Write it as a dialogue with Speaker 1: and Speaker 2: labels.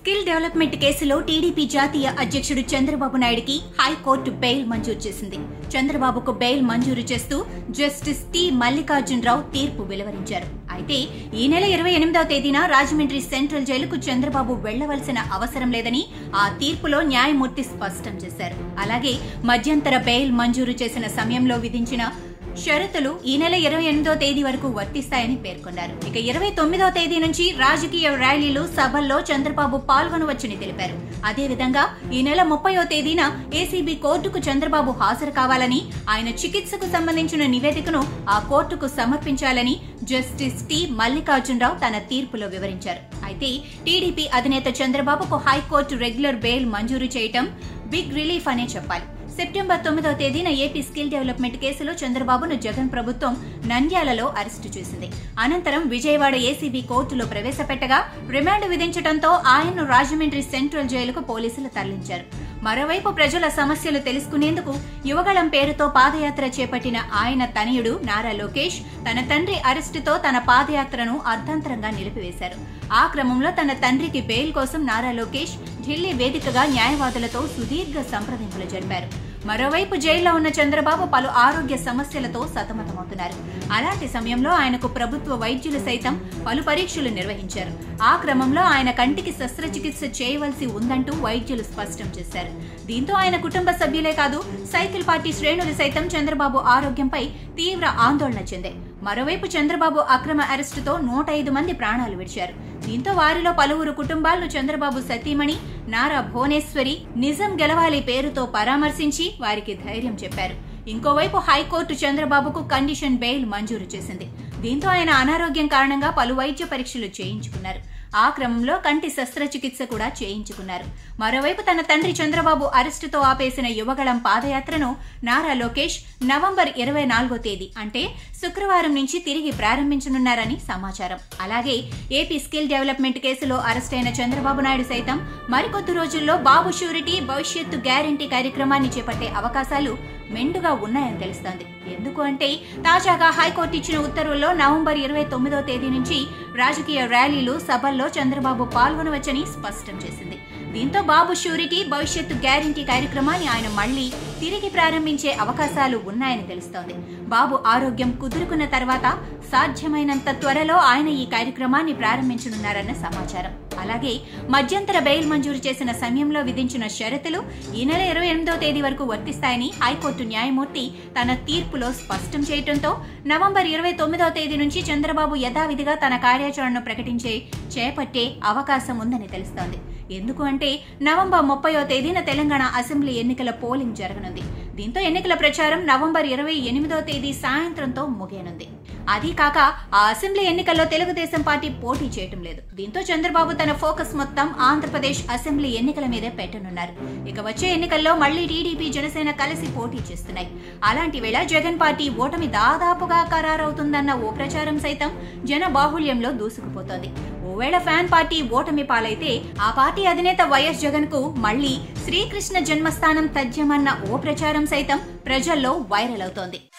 Speaker 1: skill development కేసులో TDP జాతీయ అధ్యక్షుడు చంద్రబాబు నాయుడికి హైకోర్టు బెయిల్ మంజూరు చేసింది చంద్రబాబుకు బెయిల్ మంజూరు చేస్తూ జస్టిస్ టి మల్లికార్జునరావు తీర్పు వెలువరించారు అయితే ఈ నెల ఇరవై ఎనిమిదవ తేదీన రాజమండ్రి సెంట్రల్ జైలుకు చంద్రబాబు వెళ్లవలసిన అవసరం లేదని ఆ తీర్పులో న్యాయమూర్తి స్పష్టం చేశారు అలాగే మధ్యంతర బెయిల్ మంజూరు చేసిన సమయంలో విధించిన షరతులు ఈ నెల ఇరవై ఎనిమిదో తేదీ వరకు వర్తిస్తాయని పేర్కొన్నారు ఇక ఇరవై తొమ్మిదో తేదీ నుంచి రాజకీయ ర్యాలీలు సభల్లో చంద్రబాబు పాల్గొనవచ్చని తెలిపారు అదేవిధంగా ఈ నెల ముప్పయో తేదీన ఏసీబీ కోర్టుకు చంద్రబాబు హాజరు కావాలని ఆయన చికిత్సకు సంబంధించిన నివేదికను ఆ కోర్టుకు సమర్పించాలని జస్టిస్ టి మల్లికార్జునరావు తన తీర్పులో వివరించారు అయితే టీడీపీ అధినేత చంద్రబాబుకు హైకోర్టు రెగ్యులర్ బెయిల్ మంజూరు చేయటం బిగ్ రిలీఫ్ అనే చెప్పాలి సెప్టెంబర్ తొమ్మిదవ తేదీన ఏపీ స్కిల్ డెవలప్మెంట్ కేసులో చంద్రబాబును జగన్ ప్రభుత్వం నంద్యాలలో అరెస్టు చేసింది అనంతరం విజయవాడ ఏసీబీ కోర్టులో ప్రవేశపెట్టగా రిమాండ్ విధించడంతో ఆయన్ను రాజమండ్రి సెంట్రల్ జైలుకు పోలీసులు తరలించారు మరోవైపు ప్రజల సమస్యలు తెలుసుకునేందుకు యువగళం పేరుతో పాదయాత్ర చేపట్టిన ఆయన తనయుడు నారా లోకేష్ తన తండ్రి అరెస్టుతో తన పాదయాత్రను అర్ధంతరంగా నిలిపివేశారు ఆ క్రమంలో తన తండ్రికి బెయిల్ కోసం నారా లోకేష్ ఢిల్లీ వేదికగా న్యాయవాదులతో సుదీర్ఘ సంప్రదింపులు జరిపారు మరోవైపు జైల్లో ఉన్న చంద్రబాబు పలు ఆరోగ్య సమస్యలతో సతమతమవుతున్నారు అలాంటి సమయంలో ఆయనకు ప్రభుత్వ వైద్యులు సైతం పలు పరీక్షలు నిర్వహించారు ఆ క్రమంలో ఆయన కంటికి శస్త్రచికిత్స చేయవలసి ఉందంటూ వైద్యులు స్పష్టం చేశారు దీంతో ఆయన కుటుంబ సభ్యులే కాదు సైకిల్ పార్టీ శ్రేణులు సైతం చంద్రబాబు ఆరోగ్యంపై తీవ్ర ఆందోళన చెందాయి మరోవైపు చంద్రబాబు అక్రమ అరెస్టుతో నూట ఐదు మంది ప్రాణాలు విడిచారు దీంతో వారిలో పలువురు కుటుంబాలను చంద్రబాబు సతీమణి నారా భువనేశ్వరి నిజం గెలవాలి పేరుతో పరామర్శించి వారికి ధైర్యం చెప్పారు ఇంకోవైపు హైకోర్టు చంద్రబాబుకు కండిషన్ బెయిల్ మంజూరు చేసింది దీంతో ఆయన అనారోగ్యం కారణంగా పలు వైద్య పరీక్షలు చేయించుకున్నారు ఆ క్రమంలో కంటి శస్త్రచికిత్స కూడా చేయించుకున్నారు మరోవైపు తన తండ్రి చంద్రబాబు అరెస్టుతో ఆపేసిన యువగళం పాదయాత్రను నారా లోకేష్ నవంబర్ ఇరవై నాలుగో తేదీ అంటే శుక్రవారం నుంచి తిరిగి ప్రారంభించనున్నారని సమాచారం అలాగే ఏపీ స్కిల్ డెవలప్మెంట్ కేసులో అరెస్టైన చంద్రబాబు నాయుడు సైతం మరికొద్ది రోజుల్లో బాబు షూరిటీ భవిష్యత్తు గ్యారంటీ కార్యక్రమాన్ని చేపట్టే అవకాశాలు మెండుగా ఉన్నాయని తెలుస్తోంది ఎందుకు అంటే తాజాగా హైకోర్టు ఇచ్చిన ఉత్తర్వుల్లో నవంబర్ ఇరవై తొమ్మిదో తేదీ నుంచి రాజకీయ ర్యాలీలు సభల్లో చంద్రబాబు పాల్గొనవచ్చని స్పష్టం చేసింది దీంతో బాబు షూరిటీ భవిష్యత్తు గ్యారంటీ కార్యక్రమాన్ని ఆయన మళ్లీ తిరిగి ప్రారంభించే అవకాశాలు ఉన్నాయని తెలుస్తోంది బాబు ఆరోగ్యం కుదురుకున్న తర్వాత సాధ్యమైనంత త్వరలో ఆయన ఈ కార్యక్రమాన్ని ప్రారంభించనున్నారన్న సమాచారం అలాగే మధ్యంతర బెయిల్ మంజూరు చేసిన సమయంలో విధించిన షరతులు ఈ నెల ఇరవై ఎనిమిదో తేదీ వరకు వర్తిస్తాయని హైకోర్టు న్యాయమూర్తి తన తీర్పులో స్పష్టం చేయడంతో నవంబర్ ఇరవై తొమ్మిదవ తేదీ నుంచి చంద్రబాబు యథావిధిగా తన కార్యాచరణను ప్రకటించే చేపట్టే అవకాశం ఉందని తెలుస్తోంది ఎందుకు అంటే నవంబర్ ముప్పయో తేదీన తెలంగాణ అసెంబ్లీ ఎన్నికల పోలింగ్ జరగనుంది దీంతో ఎన్నికల ప్రచారం నవంబర్ ఇరవై ఎనిమిదో తేదీ సాయంత్రంతో ముగియనుంది అదీ కాక ఆ అసెంబ్లీ ఎన్నికల్లో తెలుగుదేశం పార్టీ పోటీ చేయటం లేదు దీంతో చంద్రబాబు తన ఫోకస్ మొత్తం ఆంధ్రప్రదేశ్ అసెంబ్లీ ఎన్నికల మీదే పెట్టనున్నారు ఇక వచ్చే ఎన్నికల్లో మళ్లీ టీడీపీ జనసేన కలిసి పోటీ చేస్తున్నాయి అలాంటి వేళ జగన్ పార్టీ ఓటమి దాదాపుగా ఖరారవుతుందన్న ఓ ప్రచారం సైతం జన బాహుళ్యంలో దూసుకుపోతోంది ఓవేళ ఫ్యాన్ పార్టీ ఓటమి పాలైతే ఆ పార్టీ అధినేత వైఎస్ జగన్ కు మళ్లీ శ్రీకృష్ణ జన్మస్థానం తథ్యమన్న ఓ ప్రచారం సైతం ప్రజల్లో వైరల్ అవుతోంది